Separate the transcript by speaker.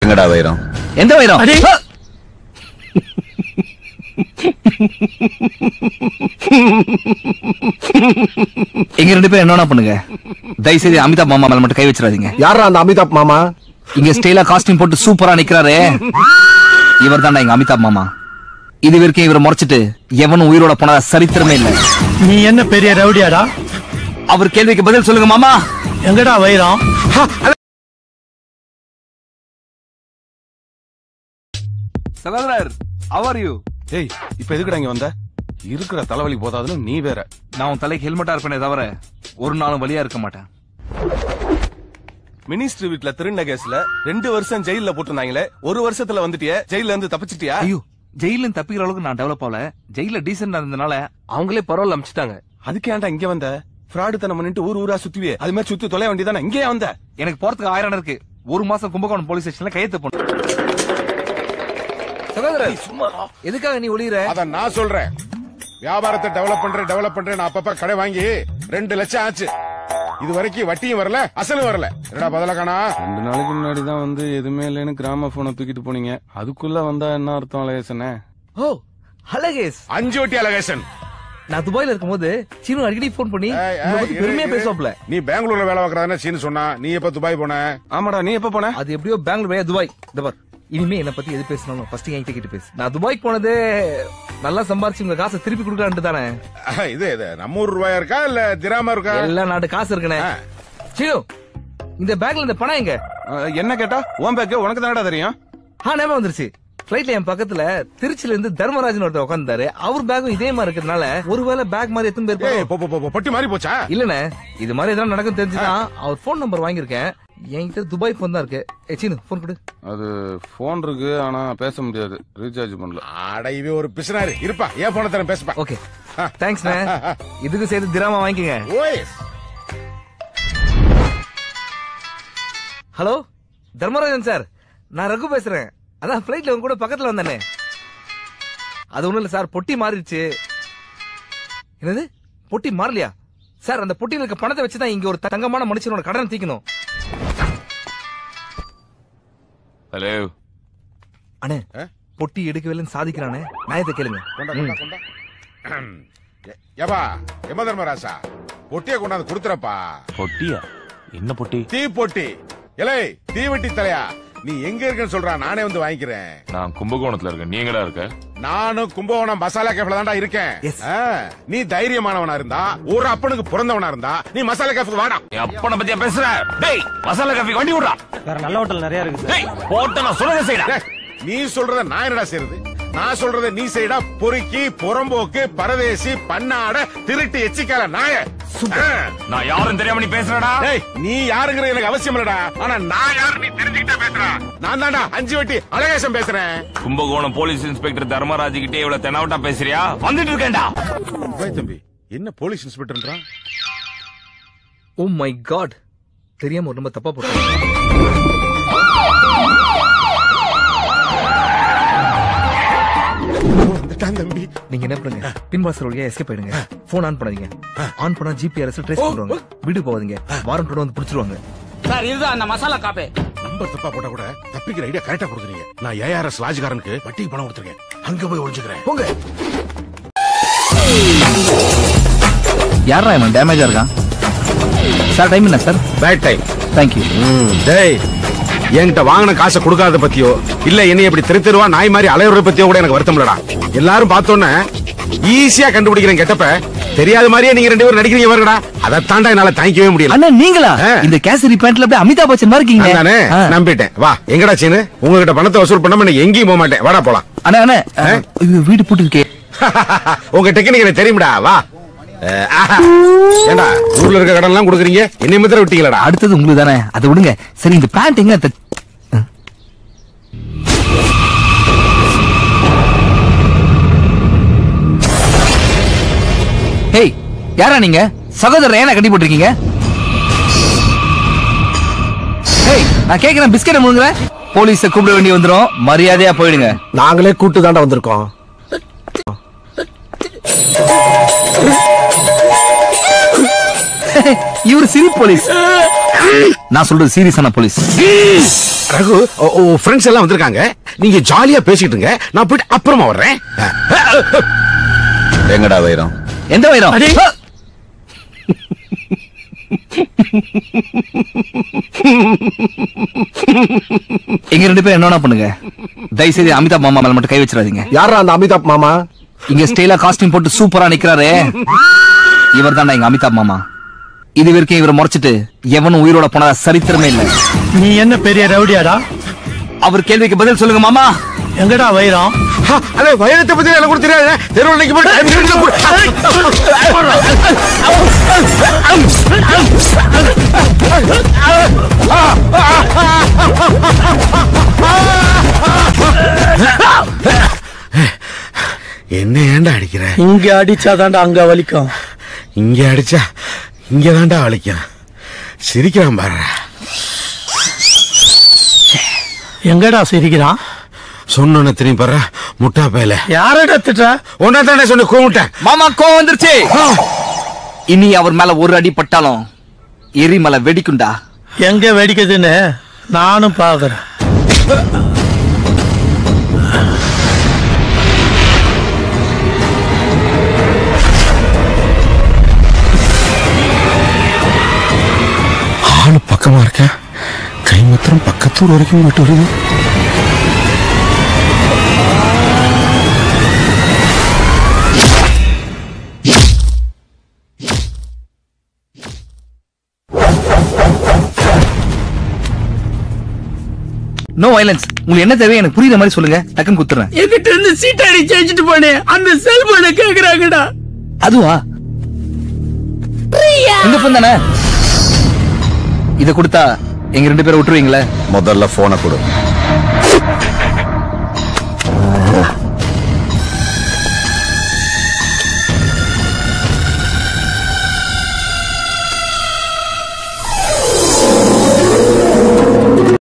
Speaker 1: எங்கடா வைரம்
Speaker 2: எந்த வைரம்
Speaker 3: அடே.
Speaker 2: ஆ! எங்க ரெண்டு பேரும் என்ன பண்ணுங்க தயவு செய்து அமிதாப் மாமா மேல மட்டும் கை வச்சிடாதீங்க
Speaker 3: யாரா அந்த அமிதாப் மாமா
Speaker 2: இங்க ஸ்டைலா காஸ்டியூம் போட்டு சூப்பரா நிக்கிறாரே இவர் தான்டா எங்க அமிதாப் மாமா இது வரைக்கும் இவரை முறைச்சிட்டு எவனும் உயிரோட போனதா சரித்திரமே இல்ல
Speaker 3: நீ என்ன பெரிய ரவுடியாடா
Speaker 2: அவர் கேள்விக்கு பதில் சொல்லுங்க மாமா
Speaker 3: எங்கடா வைரம்
Speaker 2: சகோதரர் அவர் யூ
Speaker 4: ஏய் இப்ப எதுக்குடா இங்க வந்த இருக்கிற தலைவலி போதாதுன்னு நீ வேற
Speaker 2: நான் உன் தலைக்கு ஹெல்மெட்டா இருப்பேனே தவிர ஒரு நாளும் வழியா இருக்க மாட்டேன்
Speaker 4: மினிஸ்டர் வீட்ல திருண்ண கேஸ்ல ரெண்டு வருஷம் ஜெயில்ல போட்டிருந்தாங்களே ஒரு வருஷத்துல வந்துட்டியே ஜெயில்ல இருந்து தப்பிச்சிட்டியா
Speaker 2: ஐயோ ஜெயில இருந்து தப்பிக்கிற அளவுக்கு நான் டெவலப் ஆகல ஜெயில டீசெண்டா இருந்தனால அவங்களே பரவாயில்ல அமிச்சிட்டாங்க
Speaker 4: அதுக்கு ஏன்டா இங்க வந்த ஃப்ராடு தனம் பண்ணிட்டு ஊர் ஊரா சுத்துவே அது மாதிரி சுத்தி தொலைய வேண்டியதானே இங்கே வந்த
Speaker 2: எனக்கு போறதுக்கு ஆயிரம் இடம் இருக்கு ஒரு மாசம் கும்பகோணம் போலீஸ் ஸ்டேஷன்ல கையெழுத்து போன சகோதரர் எதுக்காக நீ ஒளியிற
Speaker 5: அத நான் சொல்றேன் வியாபாரத்தை டெவலப் பண்றேன் டெவலப் பண்றேன் அப்பப்ப கடை வாங்கி ரெண்டு லட்சம் ஆச்சு இது வரைக்கும் வட்டியும் வரல அசலும் வரல என்னடா பதில காணா
Speaker 4: ரெண்டு நாளைக்கு முன்னாடி தான் வந்து எதுவுமே இல்லைன்னு கிராம போனை தூக்கிட்டு போனீங்க அதுக்குள்ள வந்தா என்ன அர்த்தம் அழகேசனே
Speaker 2: ஓ ஹலகேஸ்
Speaker 5: அஞ்சு வட்டி அலகேசன்
Speaker 2: நான் துபாயில இருக்கும்போது சீனு அடிக்கடி போன் பண்ணி உங்களை பத்தி பெருமையா பேசுவாப்ல
Speaker 5: நீ பெங்களூர்ல வேலை பார்க்கறதானே சீனு சொன்னா நீ எப்ப துபாய் போன
Speaker 4: ஆமாடா நீ எப்ப போன
Speaker 2: அது எப்படியோ பெங்களூர் வழியா துபாய் இந்த பார் இனிமே என்ன பத்தி எது பேசணும் ஃபர்ஸ்ட் என்கிட்ட கிட்ட பேசு நான் துபாய்க்கு போனதே நல்லா சம்பாரிச்சு உங்க காசை திருப்பி கொடுக்கலான்ட்டு தானே
Speaker 5: அஹ், இது இது நம்ம ஊர் ரூபாயா இருக்கா இல்ல திராம இருக்கா
Speaker 2: எல்லா நாட்டு காசு இருக்குனே
Speaker 5: ஆ.
Speaker 2: சீனு இந்த பேக்ல இந்த பணம் எங்க
Speaker 4: அஹ், என்ன கேட்டா உன் பேக்கு உனக்கு தானடா தெரியும்
Speaker 2: ஆ ஞாபகம் வந்துருச்சு ஃபிளைட்ல என் பக்கத்துல திருச்சில இருந்து தர்மராஜன் ஒருத்தர் உட்கார்ந்தாரு அவர் பேக்கும் இதே மாதிரி இருக்கிறதுனால ஒருவேளை பேக் மாதிரி எத்தனை பேர்
Speaker 5: ஏய்
Speaker 2: போறோம்?
Speaker 5: போ, போ, போ, போ, பொட்டி மாதிரி போச்சா
Speaker 2: இல்லண்ணே இது மாதிரி எதாவது நடக்கும் தெரிஞ்சுதான் அவர் போன் நம்பர் வாங்கியிருக்கேன் என்கிட்ட துபாய் போன் தான் இருக்கு ஏ சீனு போன் கொடு
Speaker 4: அது போன் இருக்கு ஆனா பேச முடியாது ரீசார்ஜ் பண்ணல
Speaker 5: அட இவ ஒரு பிசினாரு இருப்பா ஏன் போன தரம் பேசுப்பா
Speaker 2: ஓகே தேங்க்ஸ்ண்ணே இதுக்கு சேர்த்து திராமா வாங்கிக்கங்க
Speaker 5: ஓய்
Speaker 2: ஹலோ தர்மராஜன் சார் நான் ரகு பேசுறேன் அதான் பிளைட்ல உங்க கூட பக்கத்துல வந்தானே அது ஒண்ணும் இல்ல சார் பொட்டி மாறிடுச்சு என்னது பொட்டி மாறலையா சார் அந்த பொட்டியில இருக்க பணத்தை வச்சுதான் இங்க ஒரு தங்கமான மனுஷனோட கடன் தீக்கணும்
Speaker 4: ஹலோ
Speaker 2: அண்ணே
Speaker 5: ஆ?
Speaker 2: பொட்டி எடுக்கவில்லைன்னு சாதிக்கிறானே நியாயத்தை கேளுங்க
Speaker 5: கொண்டா கொண்டா கொண்டா ஏ- ஏப்பா எம தர்மராசா பொட்டிய கொண்டாந்து குடுத்துறப்பா
Speaker 6: பொட்டியா என்ன பொட்டி
Speaker 5: தீ பொட்டி இலை தீவெட்டி தலையா நீ எங்க இருக்கன்னு சொல்றா நானே வந்து வாங்கிக்கிறேன்
Speaker 6: நான் கும்பகோணத்துல இருக்கேன் நீ எங்கடா இருக்க
Speaker 5: நானும் கும்பகோணம் மசாலா கேஃப்ல தான்டா இருக்கேன்
Speaker 2: Yes.
Speaker 5: ஆ, நீ தைரியமானவனா இருந்தா ஒரு அப்பனுக்கு பிறந்தவனா இருந்தா நீ மசாலா கேஃப்க்கு வாடா
Speaker 6: என் அப்பனை பத்தியா பேசுற டேய் மசாலா காஃபி வண்டி விடுறா
Speaker 3: வேற நல்ல ஹோட்டல் நிறைய இருக்கு
Speaker 6: டேய் போட்ட நான் சொல்றத செய்டா
Speaker 5: டேய், நீ சொல்றத நான் என்னடா செய்யறது நான் சொல்றத நீ செய்டா பொறுக்கி புறம்போக்கு பரதேசி பண்ணாட திருட்டு எச்சிக்கால நாய ஆ.
Speaker 6: நான் யாரும் தெரியாம நீ பேசுறடா
Speaker 5: டேய் நீ யாருங்கிற எனக்கு அவசியம் இல்லடா ஆனா நான் யாரு நீ தெரிஞ்சுக்கிட்டே பேசுறா நான் தான்டா அஞ்சு வட்டி அழகேசம் பேசுறேன்
Speaker 6: கும்பகோணம் போலீஸ் இன்ஸ்பெக்டர் தர்மராஜ் கிட்டே இவ்வளவு தெனாவட்டா பேசுறியா வந்துட்டு இருக்கேன்டா
Speaker 5: போய் தம்பி என்ன போலீஸ் இன்ஸ்பெக்டர்ன்றான்
Speaker 2: ஓ மை காட் தெரியாம ஒரு ரொம்ப தப்பா போட்டேன்
Speaker 5: வந்துட்டான் தம்பி
Speaker 2: நீங்க என்ன பண்ணுங்க பின்வாசல் வழியா எஸ்கேப் ஆயிடுங்க போன் ஆன் பண்ணாதீங்க ஆன் பண்ணா ஜிபிஆர்எஸ் ட்ரேஸ் பண்ணுவாங்க வீடு போவாதீங்க வாரண்ட் வந்து பிடிச்சிருவாங்க
Speaker 7: சார் இதுதான் அந்த மசாலா காப்பே
Speaker 5: நம்பர் தப்பா போட்டா கூட தப்பிக்கிற ஐடியா கரெக்டா கொடுக்குறீங்க நான் ஏஆர்எஸ் ராஜ்காரனுக்கு வட்டிக்கு பணம் கொடுத்துருக்கேன் அங்க போய் ஒளிஞ்சுக்கிறேன்
Speaker 2: போங்க யாரா இவன் டேமேஜா இருக்கான் சார் டைம் என்ன சார்
Speaker 5: பேட் டைம்
Speaker 2: தேங்க்யூ
Speaker 5: டேய் என்கிட்ட வாங்கின காசை கொடுக்காத பத்தியோ இல்ல என்னை இப்படி தெரு தெருவா நாய் மாதிரி அலையுறத பத்தியோ கூட எனக்கு வருத்தம் இல்லடா எல்லாரும் பார்த்தோன்னே ஈஸியா கண்டுபிடிக்கிறேன் கெட்டப்ப தெரியாத மாதிரியே நீங்க ரெண்டு பேரும் நடிக்கிறீங்க பாருங்கடா அதை தாண்டா என்னால தாங்கிக்கவே முடியல
Speaker 2: அண்ணா நீங்களா
Speaker 5: ஆ.
Speaker 2: இந்த கேசரி பேண்ட்ல அப்படியே அமிதாப் பச்சன் மாதிரி இருக்கீங்க
Speaker 5: நானே
Speaker 2: ஆ.
Speaker 5: நம்பிட்டேன் வா எங்கடா சீனு உங்ககிட்ட பணத்தை வசூல் பண்ணாம நான் எங்கேயும் போக மாட்டேன் வாடா போலாம்
Speaker 2: அண்ணா அண்ணா ஐயோ, வீடு பூட்டி இருக்கே
Speaker 5: உங்க டெக்னிக் எனக்கு தெரியும்டா வா அஹ், ஆஹா. ஏண்டா ஊர்ல இருக்க கடன் எல்லாம் கொடுக்குறீங்க என்னை மாத்திரம் விட்டீங்களடா
Speaker 2: அடுத்தது உங்களுக்கு தானே அதை விடுங்க சரி இந்த பேண்ட் எங்க த- ஆ. ஹேய் யாரா நீங்க சகோதரர் ஏன்னா கட்டி போட்டிருக்கீங்க ஹேய் நான் கேக்குறேன் பிஸ்கெட் முழுங்குற போலீஸ கூப்பிட வேண்டி வந்துரும் மரியாதையா போயிடுங்க
Speaker 3: நாங்களே கூட்டு தாண்டா வந்திருக்கோம்
Speaker 2: இவர் சிரி போலீஸ் நான் சொல்றது சீரியஸான போலீஸ்
Speaker 5: ரகு ஃப்ரெண்ட்ஸ் எல்லாம் வந்திருக்காங்க நீங்க ஜாலியா பேசிட்டுங்க நான் போயிட்டு அப்புறமா வர்றேன்
Speaker 6: எங்கடா வைரம்
Speaker 2: எந்த வைரம்
Speaker 3: அடே.
Speaker 2: ஆ! எங்க ரெண்டு பேரும் என்னன்னா பண்ணுங்க தயவு செய்து அமிதாப் மாமா மேல மட்டும் கை வச்சிடாதீங்க
Speaker 3: யாரா அந்த அமிதாப் மாமா
Speaker 2: இங்க ஸ்டைலா காஸ்டியூம் போட்டு சூப்பரா நிக்கிறாரே இவர் தான்டா எங்க அமிதாப் மாமா இது வரைக்கும் இவரை முறைச்சிட்டு எவனும் உயிரோட போனதா சரித்திரமே இல்ல
Speaker 3: நீ என்ன பெரிய ரவுடியாடா
Speaker 2: அவர் கேள்விக்கு பதில் சொல்லுங்க மாமா
Speaker 3: எங்கடா வைரம்
Speaker 5: அதே வயலத்தை பத்தி எனக்கு கூட தெரியாது தெருவில் நிக்க போட்டு என்ன ஏன்டா அடிக்கிற
Speaker 3: இங்க அடிச்சாதான்டா அங்க வலிக்கும்
Speaker 5: இங்க அடிச்சா இங்க தான்டா வலிக்கும் சிரிக்கிறான் பாரு
Speaker 3: எங்கடா சிரிக்கிறான்
Speaker 5: சொன்னோன்னு திரும்பி பாரு முட்டா பேல
Speaker 3: யாரடா திட்ட
Speaker 5: ஒன்னா தானே சொன்ன கூவிட்டேன்
Speaker 2: மாமா கோவம் வந்துருச்சு இனி அவர் மேல ஒரு அடி பட்டாலும் எரிமலை வெடிக்குண்டா
Speaker 3: எங்க வெடிக்குதுன்னு நானும் பாக்குறேன்
Speaker 5: ஆளு பக்கமா இருக்க கை மாத்திரம் பக்கத்தூர் வரைக்கும் போயிட்டு வருது
Speaker 2: நோ வயலன்ஸ் உங்களுக்கு என்ன தேவை எனக்கு புரியுற மாதிரி சொல்லுங்க டக்குன்னு குத்துறேன்
Speaker 3: என்கிட்ட இருந்து சீட்டாடி சேஞ்சிட்டு போனேன் அந்த செல்போனை கேக்குறாங்கடா
Speaker 2: அதுவா எங்க போன் தானே இத கொடுத்தா எங்க ரெண்டு பேரை விட்டுருவீங்களே
Speaker 6: முதல்ல போனை கொடு